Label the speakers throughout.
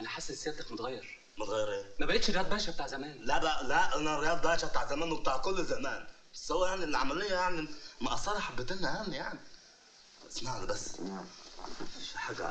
Speaker 1: انا حاسس ان سيادتك متغير
Speaker 2: متغير ايه؟
Speaker 1: ما بقتش رياض باشا بتاع زمان
Speaker 2: لا بقى لا انا الرياض باشا بتاع زمان وبتاع كل زمان بس هو يعني العمليه يعني مقصره حبتين يعني يعني اسمعني بس في حاجه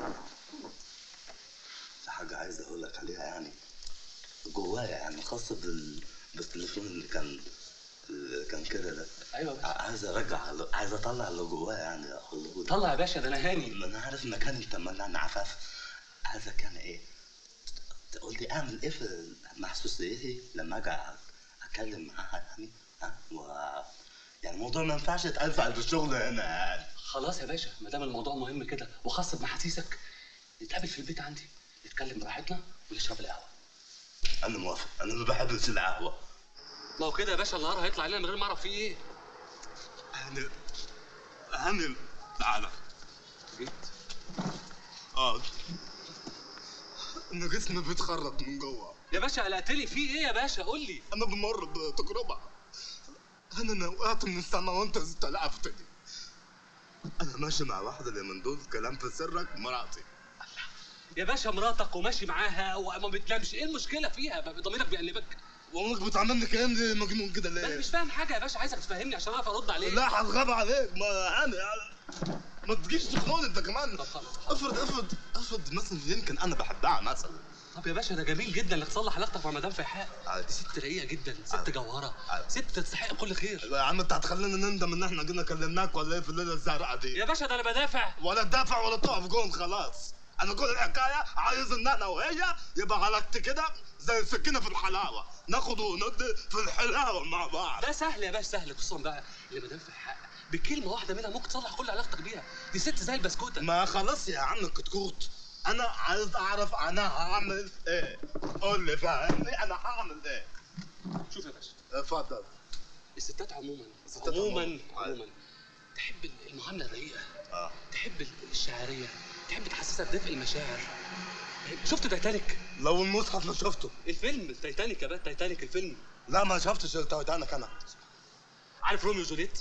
Speaker 2: في حاجه عايز اقول لك عليها يعني جوايا يعني خاصه بال... بالتليفون اللي كان اللي كان كده ده
Speaker 1: ايوه باشا
Speaker 2: عايز ارجع عايز اطلع اللي جوايا يعني اقوله
Speaker 1: طلع يا باشا ده انا هاني
Speaker 2: ما انا عارف انك انت ما انا عفاف عايزك يعني ايه تقول لي اعمل ايه في محسوسيتي لما اجي اتكلم معاها يعني ها و يعني الموضوع ما ينفعش يتقال في قلب الشغل هنا يعني
Speaker 1: خلاص يا باشا ما دام الموضوع مهم كده وخاص بمحاسيسك نتقابل في البيت عندي نتكلم براحتنا ونشرب القهوه
Speaker 2: انا موافق انا ما بحبش القهوه
Speaker 1: ما هو كده يا باشا النهار هيطلع علينا من غير ما اعرف فيه ايه
Speaker 2: هاني هاني تعالى
Speaker 1: جيت
Speaker 2: اه انا جسمي بيتخرط من جوه
Speaker 1: يا باشا قلقتني في ايه يا باشا قول لي
Speaker 2: انا بمر بتجربه انا انا وقعت من السما وانت استلعفتني انا ماشي مع واحده اللي من دول كلام في سرك مراتي
Speaker 1: يا باشا مراتك وماشي معاها وما بتنامش ايه المشكله فيها ضميرك بيقلبك
Speaker 2: وامك بتعاملني كأني مجنون كده
Speaker 1: انا
Speaker 2: ليه؟
Speaker 1: مش فاهم حاجه يا باشا عايزك تفهمني عشان اعرف ارد عليك
Speaker 2: لا هتغاب عليك ما يعني ما تجيش تخنقني انت كمان
Speaker 1: طب خلاص.
Speaker 2: افرض افرض افرض مثلا يمكن انا بحبها مثلا
Speaker 1: طب يا باشا ده جميل جدا انك تصلح علاقتك مع مدام فيحاء
Speaker 2: عادي.
Speaker 1: دي ست رقيقه جدا ست
Speaker 2: عادي.
Speaker 1: جوهره
Speaker 2: عادي.
Speaker 1: ست تستحق كل خير
Speaker 2: يا عم انت هتخلينا نندم ان احنا جينا كلمناك ولا ايه في الليله الزرقاء دي
Speaker 1: يا باشا ده انا بدافع
Speaker 2: ولا تدافع ولا تقف جون خلاص انا كل الحكايه عايز ان انا وهي يبقى علاقتي كده زي السكينه في الحلاوه ناخد وندي في الحلاوه مع بعض
Speaker 1: ده سهل يا باشا سهل خصوصا بقى اللي مدام فيحاء بكلمه واحده منها ممكن تصلح كل علاقتك بيها دي ست زي البسكوته
Speaker 2: ما خلاص يا عم الكتكوت انا عايز اعرف انا هعمل ايه قول لي فهمني انا هعمل ايه
Speaker 1: شوف يا باشا
Speaker 2: اتفضل
Speaker 1: الستات عموما
Speaker 2: الستات
Speaker 1: عموما
Speaker 2: عموماً.
Speaker 1: عموما تحب المعامله الرقيقه
Speaker 2: اه
Speaker 1: تحب الشعريه تحب تحسسها بدفء المشاعر شفت تايتانيك
Speaker 2: لو المصحف ما شفته
Speaker 1: الفيلم تايتانيك يا باشا تايتانيك الفيلم
Speaker 2: لا ما شفتش التايتانيك انا
Speaker 1: عارف روميو وجوليت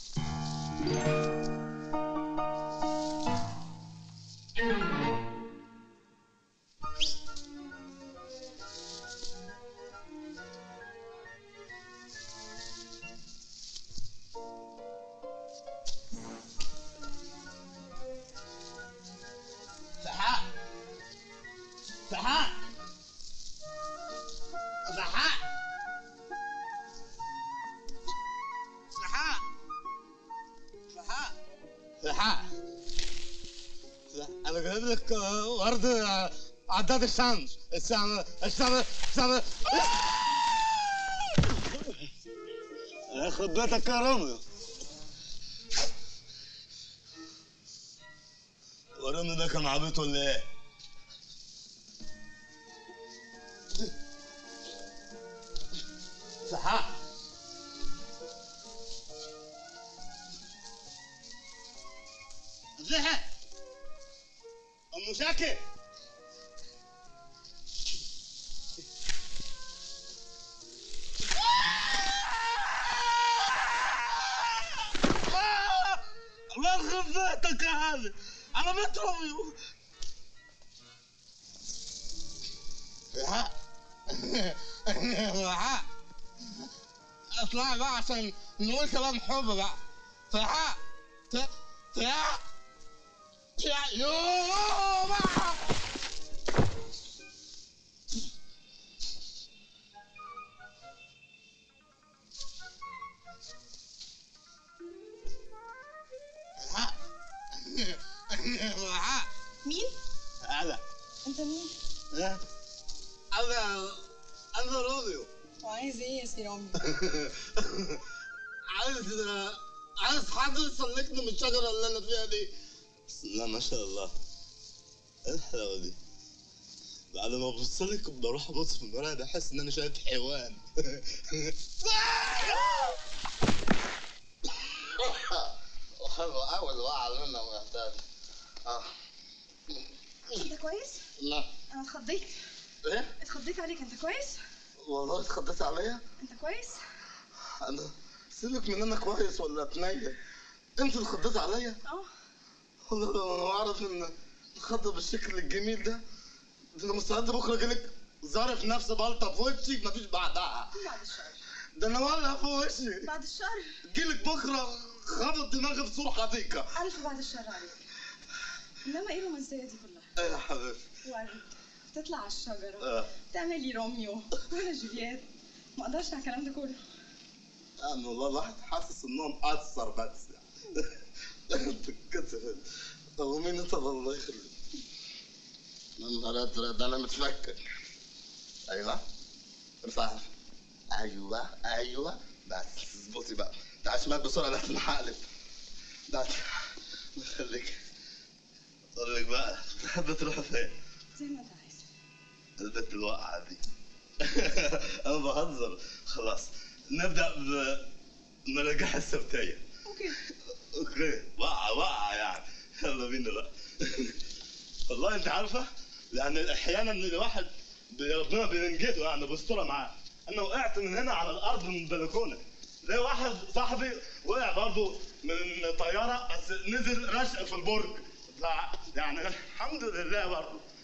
Speaker 2: سحاء سحاء سحاء سحاء سحاء سحاء انا جايب لك ورد عداد الشمس الشمس الشمس الشمس يخرب بيتك يا روميو وروني ده كان عبيط ولا ايه؟ سحاء زهق ام شاكر الله يخرب بيتك يا هذا انا بنت روميو سحاء سحاء اطلع بقى عشان نقول كلام حب بقى سحاء ت- سحاء سحاء يوه بقى سحاء سحاء
Speaker 3: مين؟
Speaker 2: هلا
Speaker 3: انت مين؟
Speaker 2: انا انا روميو
Speaker 3: وعايز ايه يا سي رامي؟
Speaker 2: عايز عايز حد يسلكني من الشجره اللي انا فيها دي بسم الله ما شاء الله ايه الحلاوه دي بعد ما ببص لك بروح ابص في المرايه بحس ان انا شايف حيوان حلو قوي الوقعه اللي انا وقعتها دي. اه
Speaker 3: انت كويس؟
Speaker 2: لا
Speaker 3: انا اتخضيت
Speaker 2: ايه
Speaker 3: اتخضيت عليك انت كويس؟
Speaker 2: والله اتخضيت عليا
Speaker 3: انت كويس؟
Speaker 2: انا سيبك من انا كويس ولا اتنيل انت اللي خضيت عليا
Speaker 3: اه
Speaker 2: والله لو انا اعرف ان الخضه بالشكل الجميل ده ده انا مستعد بكره اجيلك ظارف نفسي بلطه في وشي مفيش بعدها
Speaker 3: بعد الشر
Speaker 2: ده انا ولع في وشي
Speaker 3: بعد الشر
Speaker 2: جيلك بكره خبط دماغي في سور حديقه
Speaker 3: ألف بعد الشر عليك إنما إيه الرومانسية دي كلها؟
Speaker 2: ايه يا حبيبي
Speaker 3: ورد تطلع على الشجرة
Speaker 2: اه
Speaker 3: تعملي روميو ولا جولييت ما اقدرش على الكلام ده كله
Speaker 2: انا والله الواحد حاسس انه مقصر بس يعني بتتكسف طب مين انت الله يخليك يا نهار ازرق ده انا متفكر ايوه ارفع ايوه ايوه بس اظبطي بقى تعال شمال بسرعه لازم نحقلب ده خليك اقول لك بقى تحب تروح فين؟
Speaker 3: زي ما انت عايز
Speaker 2: البنت الواقعة دي أنا بهزر خلاص نبدأ بمراجعة السبتية
Speaker 3: اوكي
Speaker 2: أوكي واقعة واقعة يعني يلا بينا بقى والله أنت عارفة يعني أحيانا الواحد بي- ربنا بينجده يعني بيسترها معاه أنا وقعت من هنا على الأرض من البلكونة زي واحد صاحبي وقع برضه من طيارة بس نزل رشق في البرج ف- يعني الحمد لله برضه